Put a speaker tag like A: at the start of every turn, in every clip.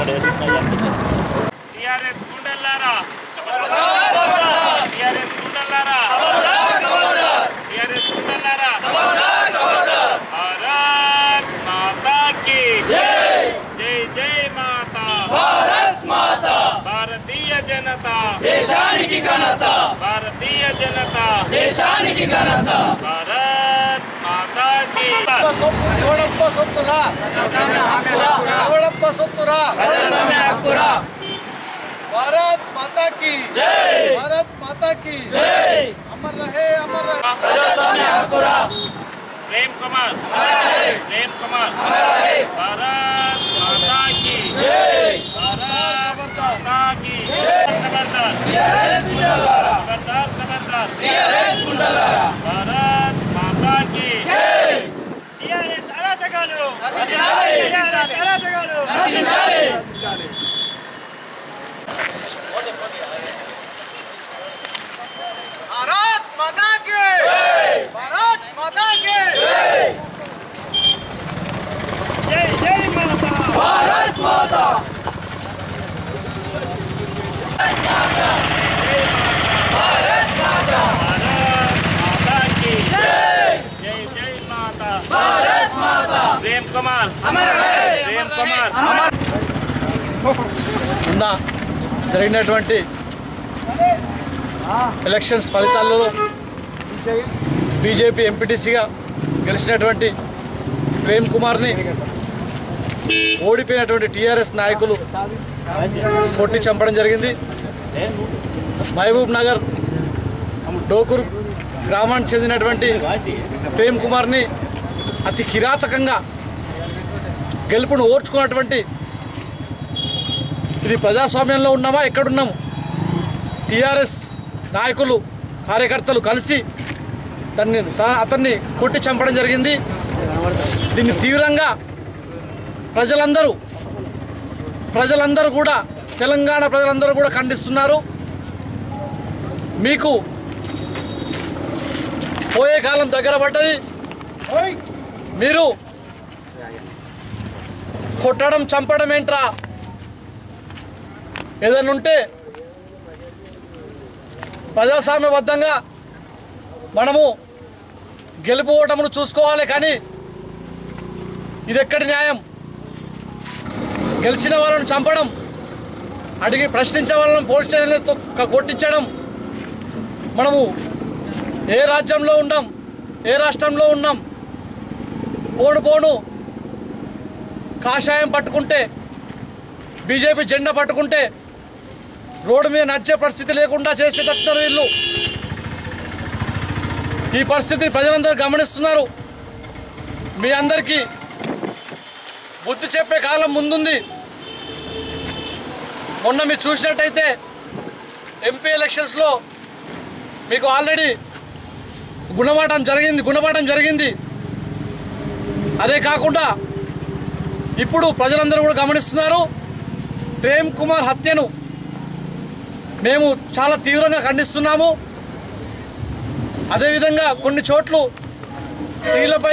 A: TRS గుండెల్లారా TRS గుండెల్లారా TRS గుండెల్లారా భారత్ మాతా की జై జై మాతా భారత్ మాతా భారతీయ జనతా
B: దేశానికి ఘనత
A: భారతీయ జనతా
B: దేశానికి ఘనత
A: భారత్ మాతా की
C: ఎవడప్ప సొత్తురా ఎవడప్ప సొత్తురా
B: ప్రజాస్వామ్య హక్కురా
C: భారత్ మాతా की
B: జై
C: భారత్ మాతా की
B: జై
C: అమర్ రహే అమర్ రహే
B: ప్రజాస్వామ్య హక్కురా
A: प्रेम कुमार प्रेम कुमार भारत माता की
B: జై
A: भारत माता की खबरदार खबरदार खबरदार
B: టిఆర్ఎస్ గుండలారా
A: भारत माता की
B: జై
A: టిఆర్ఎస్ అరాచకాలు
B: నశించాలి
A: టిఆర్ఎస్ అరాచకాలు
B: నశించాలి
C: భారత్ మాతా की భారత్ మాతా की
B: జై
A: జై జై మాతా
B: భారత్ మాతా భారత్ మాతా
A: भारत माता की
B: జై
A: जय जय माता
B: భారత్ మాతా
A: प्रेम कुमार
B: అమర్ రహే
A: प्रेम कुमार
B: అమర్
C: ఉన్న జరిగినటువంటి ఎలక్షన్స్ ఫలితాల్లో బీజేపీ ఎంపీటీసీగా గెలిచినటువంటి ప్రేమ్ కుమార్ని ఓడిపోయినటువంటి టీఆర్ఎస్ నాయకులు కొట్టి చంపడం జరిగింది మహబూబ్ నగర్ డోకూరు గ్రామానికి చెందినటువంటి ప్రేమ్ కుమార్ని అతి కిరాతకంగా గెలుపును ఓర్చుకున్నటువంటి ఇది ప్రజాస్వామ్యంలో ఉన్నామా ఎక్కడున్నాము టీఆర్ఎస్ నాయకులు కార్యకర్తలు కలిసి తన్ని త- అతన్ని కొట్టి చంపడం జరిగింది దీన్ని తీవ్రంగా ప్రజలందరూ ప్రజలందరూ కూడా తెలంగాణ ప్రజలందరూ కూడా ఖండిస్తున్నారు మీకు పోయే కాలం దగ్గర పడ్డది మీరు కొట్టడం చంపడం ఏంట్రా ఏదైనా ఉంటే ప్రజాస్వామ్యబద్ధంగా మనము గెలుపు ఓటమును చూసుకోవాలి కానీ ఇది ఎక్కడి న్యాయం గెలిచిన వాళ్ళను చంపడం అడిగి ప్రశ్నించే వాళ్ళని పోలీస్ స్టేషన్లో తొక్క- కొట్టించడం మనము ఏ రాజ్యంలో ఉన్నాం ఏ రాష్ట్రంలో ఉన్నాం పోను పోను కాషాయం పట్టుకుంటే బీజేపీ జెండా పట్టుకుంటే రోడ్డు మీద నడిచే పరిస్థితి లేకుండా చేసేటట్టున్నారు వీళ్ళు ఈ పరిస్థితిని ప్రజలందరూ గమనిస్తున్నారు మీ అందరికీ బుద్ధి చెప్పే కాలం ముందుంది మొన్న మీరు చూసినట్టయితే ఎంపీ ఎలక్షన్స్లో మీకు ఆల్రెడీ గుణపాఠం జరిగింది గుణపాఠం జరిగింది అదే కాకుండా ఇప్పుడు ప్రజలందరూ కూడా గమనిస్తున్నారు ప్రేమ్ కుమార్ హత్యను మేము చాలా తీవ్రంగా ఖండిస్తున్నాము అదేవిధంగా కొన్ని చోట్లు స్త్రీలపై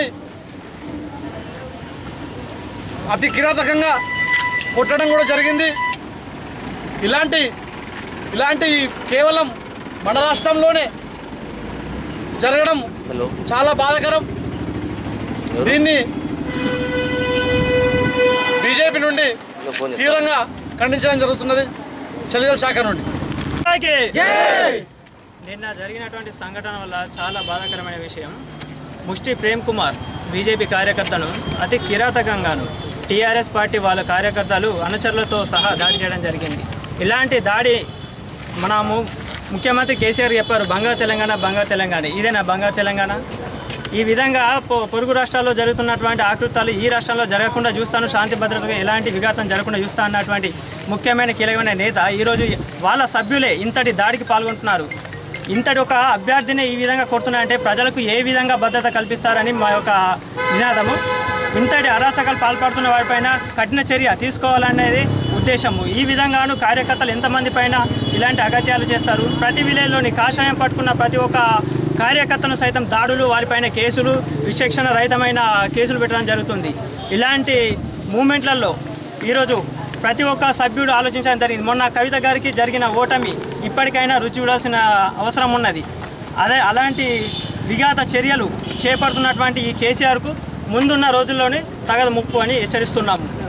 C: అతి కిరాతకంగా కొట్టడం కూడా జరిగింది ఇలాంటి ఇలాంటి కేవలం మన రాష్ట్రంలోనే జరగడం చాలా బాధాకరం దీన్ని బీజేపీ నుండి తీవ్రంగా ఖండించడం జరుగుతున్నది చలిగల శాఖ నుండి
D: నిన్న జరిగినటువంటి సంఘటన వల్ల చాలా బాధాకరమైన విషయం ముష్టి ప్రేమ్ కుమార్ బీజేపీ కార్యకర్తను అతి కిరాతకంగాను టీఆర్ఎస్ పార్టీ వాళ్ళ కార్యకర్తలు అనుచరులతో సహా దాడి చేయడం జరిగింది ఇలాంటి దాడి మనము ముఖ్యమంత్రి కేసీఆర్ చెప్పారు బంగారు తెలంగాణ బంగారు తెలంగాణ ఇదేనా బంగారు తెలంగాణ ఈ విధంగా పొ- పొరుగు రాష్ట్రాల్లో జరుగుతున్నటువంటి ఆకృతాలు ఈ రాష్ట్రంలో జరగకుండా చూస్తాను శాంతి భద్రతగా ఎలాంటి విఘాతం జరగకుండా చూస్తా అన్నటువంటి ముఖ్యమైన కీలకమైన నేత ఈరోజు వాళ్ళ సభ్యులే ఇంతటి దాడికి పాల్గొంటున్నారు ఇంతటి ఒక అభ్యర్థిని ఈ విధంగా కొడుతున్నారంటే ప్రజలకు ఏ విధంగా భద్రత కల్పిస్తారని మా యొక్క నినాదము ఇంతటి అరాచకాలు పాల్పడుతున్న వారిపైన కఠిన చర్య తీసుకోవాలనేది ఉద్దేశము ఈ విధంగాను కార్యకర్తలు ఎంతమంది పైన ఇలాంటి అగత్యాలు చేస్తారు ప్రతి విలేజ్లోని కాషాయం పట్టుకున్న ప్రతి ఒక్క కార్యకర్తను సైతం దాడులు వారిపైన కేసులు విచక్షణ రహితమైన కేసులు పెట్టడం జరుగుతుంది ఇలాంటి మూమెంట్లలో ఈరోజు ప్రతి ఒక్క సభ్యుడు ఆలోచించడం జరిగింది మొన్న కవిత గారికి జరిగిన ఓటమి ఇప్పటికైనా రుచి చూడాల్సిన అవసరం ఉన్నది అదే అలాంటి విఘాత చర్యలు చేపడుతున్నటువంటి ఈ కేసీఆర్కు ముందున్న రోజుల్లోనే తగదు ముప్పు అని హెచ్చరిస్తున్నాము